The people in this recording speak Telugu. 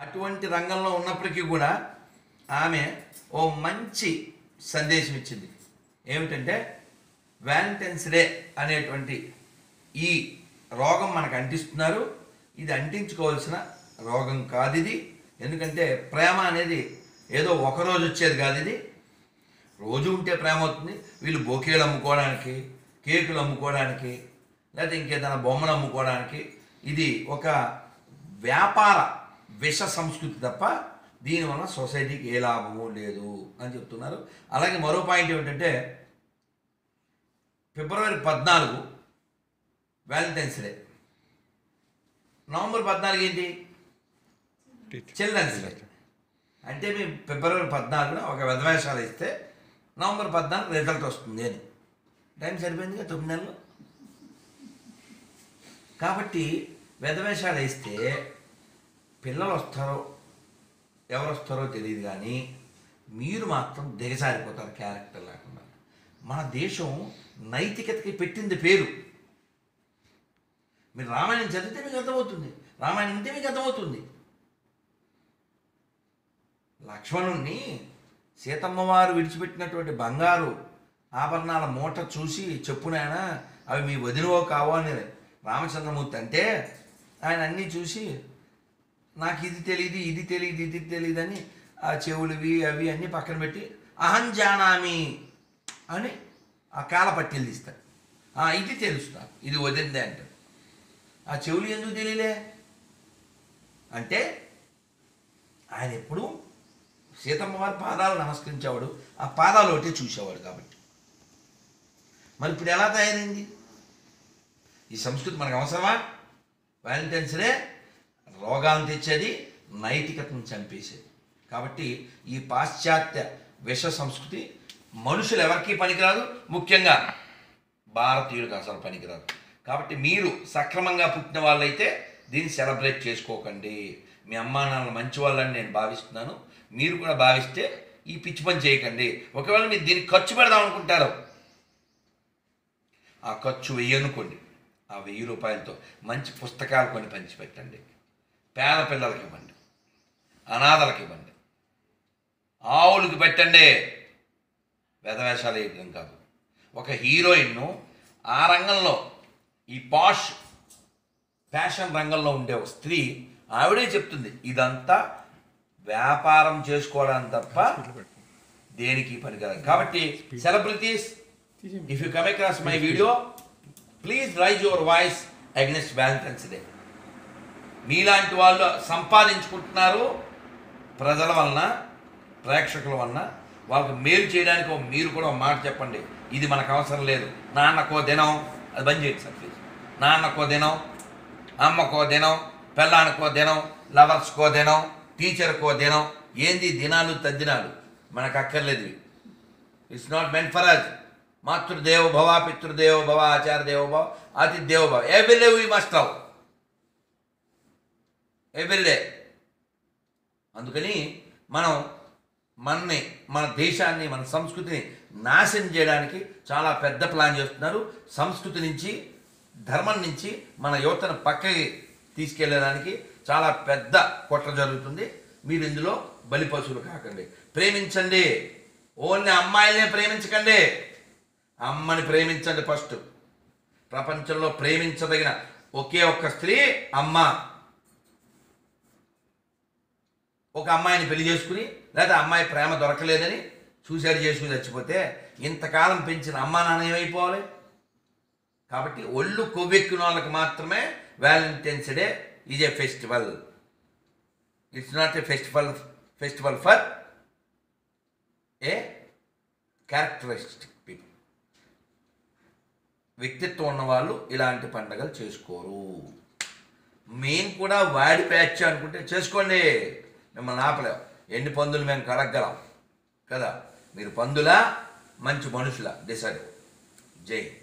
అటువంటి రంగంలో ఉన్నప్పటికీ కూడా ఆమె ఓ మంచి సందేశం ఇచ్చింది ఏమిటంటే వ్యాలంటైన్స్ డే అనేటువంటి ఈ రోగం మనకు అంటిస్తున్నారు ఇది అంటించుకోవాల్సిన రోగం కాదు ఇది ఎందుకంటే ప్రేమ అనేది ఏదో ఒకరోజు వచ్చేది కాదు ఇది రోజు ఉంటే ప్రేమ అవుతుంది వీళ్ళు బొకేలు అమ్ముకోవడానికి కేకులు అమ్ముకోవడానికి లేకపోతే ఇంకేదైనా బొమ్మలు అమ్ముకోవడానికి ఇది ఒక వ్యాపార విష సంస్కృతి తప్ప దీనివల్ల సొసైటీకి ఏ లాభము లేదు అని చెప్తున్నారు అలాగే మరో పాయింట్ ఏమిటంటే ఫిబ్రవరి పద్నాలుగు వ్యాలంటైన్స్ డే నవంబర్ పద్నాలుగు ఏంటి చిల్డ్రన్స్ డే అంటే మేము ఫిబ్రవరి పద్నాలుగున ఒక విధవేషాలు ఇస్తే నవంబర్ పద్నాలుగు రిజల్ట్ వస్తుంది అని టైం సరిపోయిందిగా తొమ్మిది నెలలు కాబట్టి విధవేషాలు వేస్తే పిల్లలు వస్తారో ఎవరు వస్తారో తెలియదు కానీ మీరు మాత్రం దిగజారిపోతారు క్యారెక్టర్ లేకుండా మన దేశం నైతికతకి పెట్టింది పేరు మీరు రామాయణం చదివితే మీకు అర్థమవుతుంది రామాయణం వింటే మీకు అర్థమవుతుంది లక్ష్మణుణ్ణి సీతమ్మ వారు విడిచిపెట్టినటువంటి బంగారు ఆభరణాల మూట చూసి చెప్పునాయన అవి మీ వదినవో కావో అని రామచంద్రమూర్తి అంటే ఆయన అన్నీ చూసి నాకు ఇది తెలియదు ఇది తెలియదు ఇది తెలియదు అని ఆ చెవులువి అవి అన్నీ పక్కన పెట్టి అహం జానామి అని ఆ కాల పట్టీలు తీస్తాడు "ఆ, ఇది తెలుస్తా ఇది వదిందే అంటాడు ఆ చెవులు ఎందుకు తెలియలే అంటే ఆయన ఎప్పుడు సీతమ్మ వారి పాదాలు నమస్కరించేవాడు ఆ పాదాలు ఒకటే చూసేవాడు కాబట్టి మరి ఇప్పుడు ఎలా తయారైంది ఈ సంస్కృతి మనకు అవసరమా వ్యాలంటైన్స్ డే రోగాలను తెచ్చేది నైతికతను చంపేసేది కాబట్టి ఈ పాశ్చాత్య విష సంస్కృతి మనుషులు ఎవరికీ పనికిరాదు ముఖ్యంగా భారతీయులకు అసలు పనికిరాదు కాబట్టి మీరు సక్రమంగా పుట్టిన వాళ్ళైతే దీన్ని సెలబ్రేట్ చేసుకోకండి మీ అమ్మా నాన్న మంచి వాళ్ళని నేను భావిస్తున్నాను మీరు కూడా భావిస్తే ఈ పిచ్చి పని చేయకండి ఒకవేళ మీరు దీనికి ఖర్చు పెడదాం అనుకుంటారు ఆ ఖర్చు వెయ్యి అనుకోండి ఆ వెయ్యి రూపాయలతో మంచి పుస్తకాలు కొని పంచిపెట్టండి పేద పిల్లలకి ఇవ్వండి అనాథలకి ఇవ్వండి ఆవులకి పెట్టండి వెధవేషాలు వేయడం కాదు ఒక హీరోయిన్ను ఆ రంగంలో ఈ పాష్ ఫ్యాషన్ రంగంలో ఉండే ఒక స్త్రీ ఆవిడే చెప్తుంది ఇదంతా వ్యాపారం చేసుకోవడానికి తప్ప దేనికి పనికిరాదు కాబట్టి celebrities if you come across my video please raise your voice against valentine's day మీలాంటి వాళ్ళు సంపాదించుకుంటున్నారు ప్రజల వలన ప్రేక్షకుల వలన వాళ్ళకి మేలు చేయడానికి ఒక మీరు కూడా ఒక మాట చెప్పండి ఇది మనకు అవసరం లేదు నాన్నకో దినం అది బంద్ చేయండి సార్ ప్లీజ్ నాన్నకో దినం అమ్మకో దినం పిల్లానికో దినం లవర్స్కో దినం టీచర్కో దినం ఏంది దినాలు తద్దినాలు మనకు అక్కర్లేదు ఇవి it's not meant for us మాతృదేవో భవ పితృదేవో భవ ఆచార్య దేవో భవ అతిథ్యేవో భవ every day we must love everyday అందుకని మనం మనని మన దేశాన్ని మన సంస్కృతిని నాశనం చేయడానికి చాలా పెద్ద ప్లాన్ చేస్తున్నారు సంస్కృతి నుంచి ధర్మం నుంచి మన యువతను పక్కకి తీసుకెళ్ళడానికి చాలా పెద్ద కుట్ర జరుగుతుంది మీరు ఇందులో బలి పశువులు కాకండి ప్రేమించండి ఓన్లీ అమ్మాయిలనే ప్రేమించకండి అమ్మని ప్రేమించండి ఫస్ట్ ప్రపంచంలో ప్రేమించదగిన ఒకే ఒక్క స్త్రీ అమ్మ ఒక అమ్మాయిని పెళ్లి చేసుకుని లేదా అమ్మాయి ప్రేమ దొరకలేదని సూసైడ్ చేసుకుని చచ్చిపోతే ఇంతకాలం పెంచిన అమ్మా నాన్న ఏమైపోవాలి కాబట్టి ఒళ్ళు కొవ్వెక్కిన వాళ్ళకి మాత్రమే valentine's day is a festival it's not a festival festival for a characteristic people వ్యక్తిత్వం ఉన్నవాళ్ళు ఇలాంటి పండగలు చేసుకోరు మేము కూడా వాడి ప్యాచ్ అనుకుంటే చేసుకోండి మిమ్మల్ని ఆపలేం ఎన్ని పందులు మేము కడగలం కదా మీరు పందులా మంచి మనుషుల డిసైడ్ జై